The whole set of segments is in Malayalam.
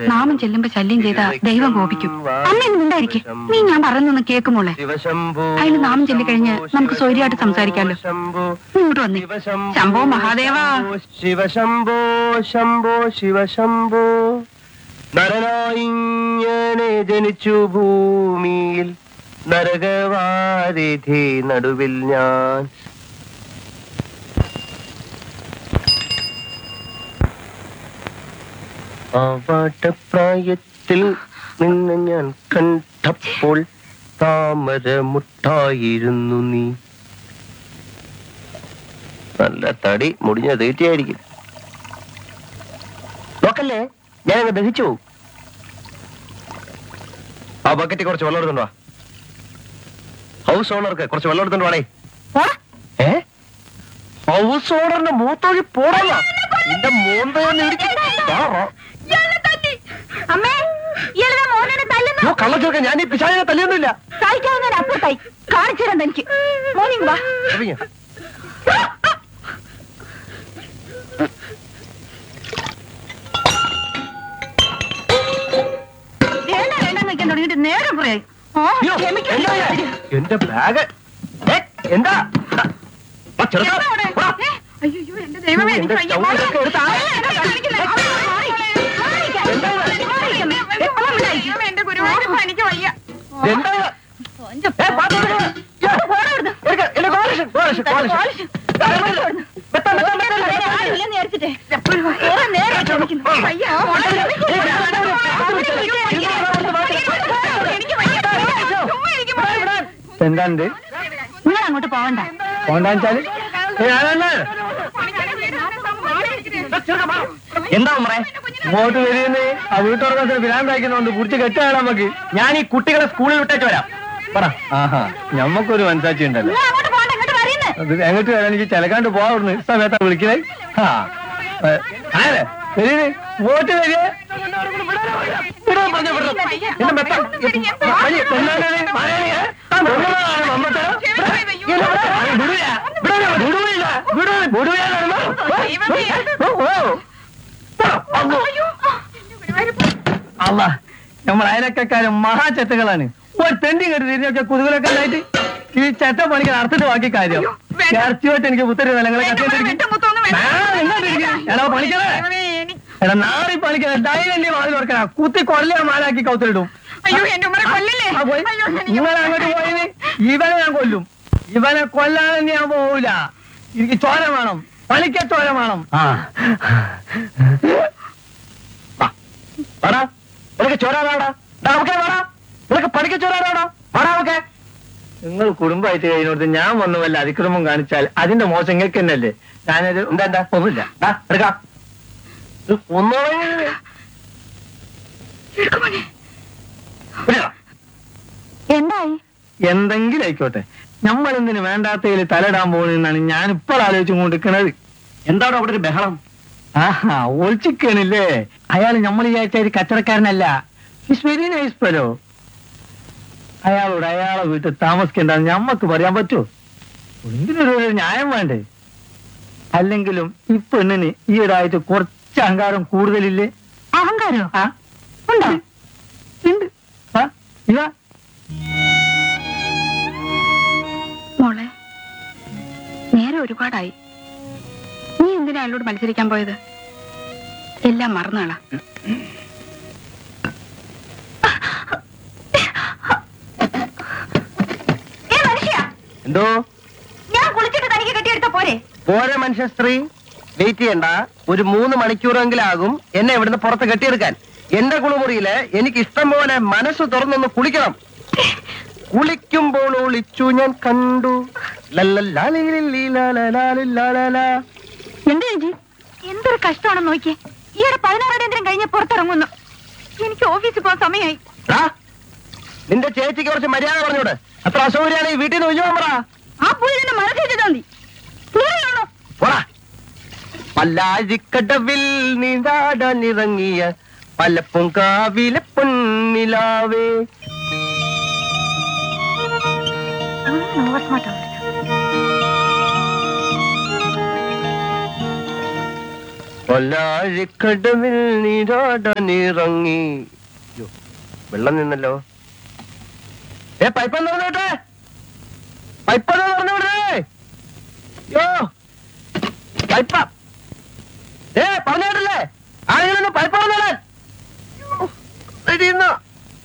നാമം ചെല്ലുമ്പോ ശല്യം ചെയ്ത ദൈവം കോപിക്കും അമ്മ ഇന്ന് ഉണ്ടായിരിക്കെ നീ ഞാൻ പറയുന്നൊന്ന് കേക്കുമോളെ അയാള് നാമം ചൊല്ലിക്കഴിഞ്ഞ് നമുക്ക് സ്വൈര്യമായിട്ട് സംസാരിക്കാലോ നീ ഇങ്ങോട്ട് വന്നേ ശംഭോ മഹാദേവ ശിവശംഭോ ശംഭോ ശിവശംഭോ നരനായിങ്ങനെ ജനിച്ചു ഭൂമിയിൽ നരകവാരിധി നടുവിൽ ഞാൻ ആവാട്ടപ്രായത്തിൽ നിന്ന് ഞാൻ കണ്ടപ്പോൾ താമര മുട്ടായിരുന്നു നീ നല്ല തടി മുടിഞ്ഞ തീറ്റയായിരിക്കും നോക്കല്ലേ ഞാൻ ദഹിച്ചു പോകും ആ ബക്കറ്റിൽ കുറച്ച് വെള്ളം എടുത്തുണ്ടോ ഹൗസ് ഓണർക്ക് കുറച്ച് വെള്ളം എടുത്തുണ്ട് വേണേ ഏ ഹൗസ് ഓണറിന്റെ മൂത്തോഴി പോടല്ല നിന്റെ മോന്തയൊന്ന് ഇടിച്ച് താറോ. അമ്മേ ഇയാളുടെ മോനെ തല്ലുന്നു യ്യോ, കള്ളച്ചോക്ക ഞാൻ ഈ പിശാചിനെ തല്ലിയൊന്നുമില്ല സഹിക്കാവുന്ന അപ്പുറത്തായി കാണിച്ചു തരാം തനിക്ക് മോർണിംഗ് വാ ഇറങ്ങിയോ? വേണ്ട വേണ്ട വെക്കാൻ തുടങ്ങിയിട്ട് നേരം കുറയായി യ്യോ, എന്താ ഇത്? എന്റെ ബാഗ് ഏ, എന്താ ആ, ചെറുക്കാ. വാ. അയ്യോ എന്റെ ദൈവമേ എന്റെ എനിക്ക് വയ്യ. സ്റ്റൗവൊക്കെ എടുത്ത് ആ- അയ്യോ, എന്താ കാണിക്കുന്നെ? അയ്യോ, മാറിക്ക്. മാറിക്ക്. എന്താ ഇത്? മാറിക്ക്. എപ്പോഴും ഉണ്ടായിരിക്കും. എന്റെ ഗുരുവായൂരപ്പ എനിക്ക് വയ്യ എന്താ ഇത്? ഏ, പാത്രം എടുക്ക്. യ്യോ, എടുക്ക്. എന്റെ കോളിഷൻ, കോളിഷൻ, കോളിഷൻ. പെട്ടെന്ന്, പെട്ടെന്ന്, പെട്ടെന്ന്, പെട്ടെന്ന്. ആരുമില്ലെന്ന് വിചാരിച്ചിട്ടേ. കുറെ നേരം ചോദിക്കുന്നു. വയ്യ. എനിക്ക് വയ്യ. ചുമ്മാ ഇരിക്ക് മോളെ. എന്താണ്ട് നിങ്ങൾ അങ്ങോട്ട് പോവണ്ട പോണ്ടാച്ചാല് എന്താ ഉമ്മറേ ഇങ്ങോട്ട് വരുന്നേ ആ വീട്ടുറക്കത്തിന് ഭ്രാന്താക്കുന്നുണ്ട് കുടിച്ച് കെട്ടാണ് നമുക്ക് ഞാൻ ഈ കുട്ടികളെ സ്കൂളിൽ വിട്ടേച്ച് വരാം പറ ആഹാ ഞമ്മക്കൊരു മനസാക്ഷി ഉണ്ടല്ലോ നിങ്ങൾ അങ്ങോട്ട് പോകണ്ട ഇങ്ങോട്ട് പറയുന്നേ അത് എങ്ങോട്ട് വരാൻ എനിക്ക് ചിലക്കാണ്ട് പോവാറുണ്ട് സമയത്താ വിളിക്കണേ ആ ഏ, ആരെ വരീന് വോട്ട് വരിക എന്റെ മെത്ത വലിയ പെണ്ണാണ് ഇത്. മലയാളിയാ? ആ, പെണ്ണുങ്ങളാണ് മമ്മത്തരം. ഇവിടെ, ഇവിടെ, വിടൂല, വിടൂല, വിടൂല, വിടൂല, വിടൂല നടന്നോ? ഓ, ഓ. അല്ല നമ്മൾ അയലക്കാരും മഹാചെത്തുകളാണ് ഒരു തെണ്ടി കെട്ടി തിരിഞ്ഞൊക്കെ കുതുകളൊക്കെ ഉണ്ടായിട്ട് ഈ ചെറ്റ പണിക്ക് നടത്തിട്ട് ബാക്കി കാര്യം ഇറച്ചിയോട്ട് എനിക്ക് പുത്തരി നിലങ്ങളെ എടാ പണിക്കണേ എടാ നാറി പണിക്കണേ ഡൈലി വാതിൽ ഓർക്കണ കുത്തി കൊല്ല മാലാക്കി കൗത്തിലിടും അയ്യോ എന്റെ ഉമ്മനെ കൊല്ലല്ലേ ആ, പോയി. അയ്യോ, എനിക്ക് നിങ്ങൾ അങ്ങോട്ട് പോയത് ഇവനെ ഞാൻ കൊല്ലും ഇവനെ കൊല്ലാതെ ഞാൻ പോവില്ല എനിക്ക് ചോര വേണം പണിക്ക ചോര വേണം നിനക്ക് ചോരാടാ നമുക്ക് വേടാ നിനക്ക് പണിക്ക ചോരാടാ വേടാ നമുക്ക് നിങ്ങൾ കുടുംബമായിട്ട് കഴിഞ്ഞോടത്ത് ഞാൻ വന്നു വല്ല അതിക്രമം കാണിച്ചാൽ അതിന്റെ മോശം നിങ്ങൾക്ക് തന്നെയല്ലേ ഞാനൊരു എന്താ എന്താ ഒന്നുമില്ല ആ, എടുക്കാം ഇത് ഒന്നുകൂടെ വിളിക്കാം. എന്തായി എന്തെങ്കിലും ആയിക്കോട്ടെ നമ്മൾ എന്തിനു വേണ്ടാത്തതിൽ തലയിടാൻ പോകുന്നതാണ് ഞാൻ ഇപ്പോൾ ആലോചിച്ചു കൊണ്ടിരിക്കുന്നത് എന്താണ് അവിടെ ഒരു ബഹളം ആഹാ ഒളിച്ചിക്കണില്ലേ അയാൾ നമ്മൾ വിചാരിച്ച ഒരു കച്ചവടക്കാരനല്ല ഇസ് വെരി നൈസ് ഫെലോ അയാളോട് അയാളെ വീട്ടിൽ താമസിക്കേണ്ടെന്ന് ഞമ്മക്ക് പറയാൻ പറ്റുമോ എന്തിനൊരു ഒരു ന്യായം വേണ്ടേ അല്ലെങ്കിലും ഈ പെണ്ണിന് ഈയിടായിട്ട് കുറച്ച് അഹങ്കാരം കൂടുതലില്ലേ അഹങ്കാരോ ആ ഉണ്ടോ ഉണ്ട് ആ ഇതാ മോളെ നേരെ ഒരുപാടായി നീ എന്തിനാ അയാളോട് മത്സരിക്കാൻ പോയത് എല്ലാം മറന്നാളാ എന്തോ ഞാൻ കുളിച്ചിട്ട് തനിക്ക് കെട്ടിയെടുത്ത പോരെ പോരെ മനുഷ്യ സ്ത്രീ വെയിറ്റ് ചെയ്യണ്ട ഒരു മൂന്ന് മണിക്കൂറെങ്കിലും ആകും എന്നെ ഇവിടുന്ന് പുറത്ത് കെട്ടിയെടുക്കാൻ എന്റെ കുളിമുറിയില് എനിക്ക് ഇഷ്ടം പോലെ മനസ്സ് തുറന്നൊന്ന് കുളിക്കണം കുളിക്കുമ്പോൾ ഒളിച്ചു ഞാൻ കണ്ടു ലല്ലല്ലാലിലില്ലാലലാലില്ലാലലാ. എന്താ ചേച്ചി എന്തൊരു കഷ്ടമാണെന്ന് നോക്കിയേ ഈയിടെ പതിനാറാം കഴിഞ്ഞ് പുറത്തിറങ്ങുന്നു എനിക്ക് ഓഫീസിൽ പോകാൻ സമയമായി ദാ, നിന്റെ ചേച്ചിക്ക് കുറച്ച് മര്യാദ പറഞ്ഞോട് അത്ര അസൗകര്യാണ് ഈ വീട്ടിൽ നിന്ന് ഒഴിഞ്ഞു പറ ആ പുള്ളി തന്നെ മറച്ചു വെച്ചിട്ടാ മതി ക്ലിയറാണോ പോടാ പല്ലാഴിക്കടവിൽ നീന്താടാനിറങ്ങിയ പലപ്പും കാവിലെ പൊന്നിലാവേ ഓവർ സ്മാർട്ടാണ് പൊല്ലാഴിക്കടവിൽ നീരാടാനിറങ്ങി യ്യോ, വെള്ളം നിന്നല്ലോ ഏ പൈപ്പ് തുറന്നോട്ടെ പൈപ്പ് തുറന്നു വിടേ യോ പൈപ്പ ഏ പറഞ്ഞോട്ടല്ലേ ആരെങ്കിലും പൈപ്പ് തുറന്നോളാൻ റെഡിയുന്നോ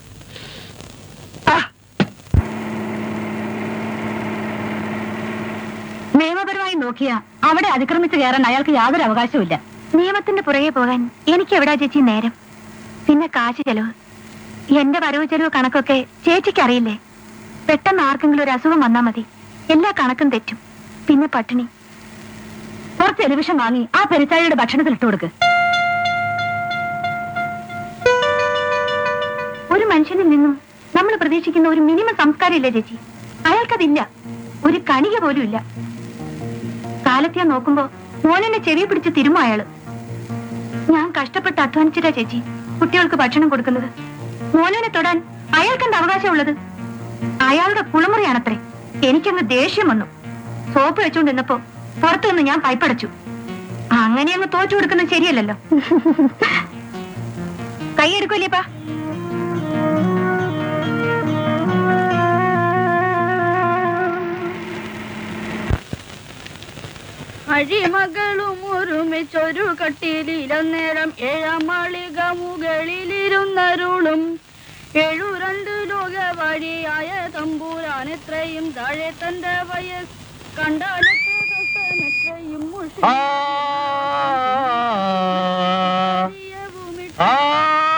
നിയമപരമായി നോക്കിയ അവിടെ അതിക്രമിച്ച് കയറാൻ അയാൾക്ക് യാതൊരു അവകാശവുമില്ല നിയമത്തിന്റെ പുറകെ പോകാൻ എനിക്ക് എവിടാ ചേച്ചി നേരം പിന്നെ കാശ് ചെലവ് എന്റെ വരവ് ചെലവ് കണക്കൊക്കെ ചേച്ചിക്ക് അറിയില്ലേ പെട്ടെന്ന് ആർക്കെങ്കിലും ഒരു അസുഖം വന്നാ മതി എല്ലാ കണക്കും തെറ്റും പിന്നെ പട്ടിണി കുറച്ച് ടെലിവിഷൻ വാങ്ങി ആ പെരിച്ചാഴിയുടെ ഭക്ഷണത്തിൽ ഇട്ടു കൊടുക്ക് ഒരു മനുഷ്യനിൽ നിന്നും നമ്മൾ പ്രതീക്ഷിക്കുന്ന ഒരു മിനിമം സംസ്കാരം ഇല്ലേ ചേച്ചി അയാൾക്കതില്ല ഒരു കണിക പോലും ഇല്ല കാലത്തെ നോക്കുമ്പോ മോനെന്നെ ചെവി പിടിച്ച് തിരുമോ അയാള് ഞാൻ കഷ്ടപ്പെട്ട് അധ്വാനിച്ചിട്ടാ ചേച്ചി കുട്ടികൾക്ക് ഭക്ഷണം കൊടുക്കുന്നത് മോനെ തൊടാൻ അയാൾക്കെന്ത് അവകാശമുള്ളത് അയാളുടെ കുളിമുറിയാണത്രേ എനിക്കങ്ങ് ദേഷ്യം വന്നു സോപ്പ് വെച്ചുകൊണ്ടിരുന്നപ്പോ പുറത്തു നിന്ന് ഞാൻ പൈപ്പടച്ചു അങ്ങനെ അങ്ങ് തോറ്റു കൊടുക്കുന്നത് ശരിയല്ലല്ലോ കൈയെടുക്കൂലേപ്പാ അഴിമകളും ഒരുമിച്ചൊരു കട്ടിലിലന്നേരം ഏഴാം മാളിക മുകളിലിരുന്നരുളും ഏഴു രണ്ട് ലോക വഴിയായ തമ്പൂരാൻ എത്രയും താഴെ തന്റെ വയസ് കണ്ടാലത്തെ എത്രയും ആ മുഷിയവുമിട്ട് ആ